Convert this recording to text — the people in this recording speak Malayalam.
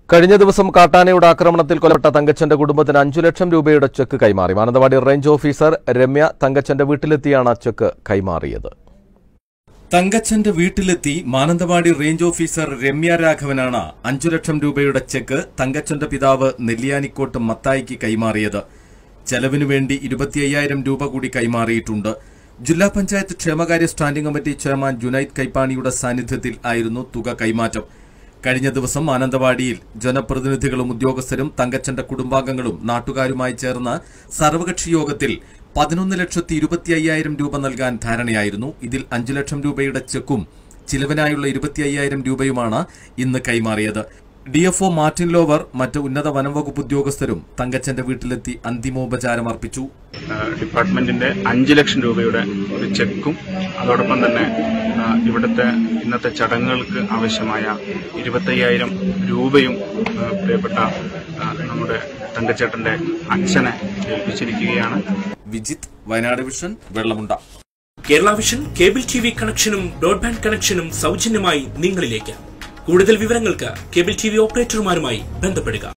കഴിഞ്ഞ ദിവസം കാട്ടാനയുടെ ആക്രമണത്തിൽ കൊല്ലപ്പെട്ട തങ്കച്ചന്റെ കുടുംബത്തിന് അഞ്ചു ലക്ഷം രൂപയുടെ ചെക്ക് കൈമാറി മാനന്തവാടി റേഞ്ച് ഓഫീസർ രമ്യ തങ്കച്ചന്റെ വീട്ടിലെത്തിയാണ് ചെക്ക് കൈമാറിയത് തങ്കച്ചന്റെ വീട്ടിലെത്തി മാനന്തവാടി റേഞ്ച് ഓഫീസർ രമ്യ രാഘവനാണ് അഞ്ചു ലക്ഷം രൂപയുടെ ചെക്ക് തങ്കച്ചന്റെ പിതാവ് നെല്ലിയാനിക്കോട്ട് മത്തായിക്ക് കൈമാറിയത് ചെലവിനു വേണ്ടി ഇരുപത്തിയ്യായിരം രൂപ കൂടി കൈമാറിയിട്ടുണ്ട് ജില്ലാ പഞ്ചായത്ത് ക്ഷേമകാര്യ സ്റ്റാൻഡിംഗ് കമ്മിറ്റി ചെയർമാൻ ജുനൈദ് കൈപ്പാണിയുടെ സാന്നിധ്യത്തിൽ ആയിരുന്നു തുക കൈമാറ്റം കഴിഞ്ഞ ദിവസം മാനന്തവാടിയിൽ ജനപ്രതിനിധികളും ഉദ്യോഗസ്ഥരും തങ്കച്ചന്റെ കുടുംബാംഗങ്ങളും നാട്ടുകാരുമായി ചേർന്ന് സർവകക്ഷി യോഗത്തിൽ പതിനൊന്ന് ലക്ഷത്തി ഇരുപത്തി അയ്യായിരം രൂപ നൽകാൻ ധാരണയായിരുന്നു ഇതിൽ അഞ്ചു ലക്ഷം രൂപയുടെ ചെക്കും ചിലവിനായുള്ള ഇരുപത്തി അയ്യായിരം രൂപയുമാണ് ഇന്ന് കൈമാറിയത് ഡിഎഫ്ഒ മാർട്ടിൻ ലോവർ മറ്റ് ഉന്നത വനംവകുപ്പ് ഉദ്യോഗസ്ഥരും തങ്കച്ചന്റെ വീട്ടിലെത്തി അന്തിമോപചാരം അർപ്പിച്ചു ഏഹ് ഡിപ്പാർട്ട്മെന്റിന്റെ അഞ്ച് ലക്ഷം രൂപയുടെ ഒരു ചെക്കും അതോടൊപ്പം തന്നെ ഏഹ് ഇവിടുത്തെ ഇന്നത്തെ ചടങ്ങുകൾക്ക് ആവശ്യമായ ഇരുപത്തയ്യായിരം രൂപയും ഏഹ് പ്രിയപ്പെട്ട ഏഹ് നമ്മുടെ തങ്കച്ചേട്ടന്റെ അച്ഛനെ ഏൽപ്പിച്ചിരിക്കുകയാണ് Vijith Wayanad vision Vellamunda Kerala vision cable T V കണക്ഷനും ബ്രോഡ്ബാൻഡ് കണക്ഷനും സൗജന്യമായി നിങ്ങളിലേക്ക് കൂടുതൽ വിവരങ്ങൾക്ക് കേബിൾ ടി വി ഓപ്പറേറ്റർമാരുമായി ബന്ധപ്പെടുക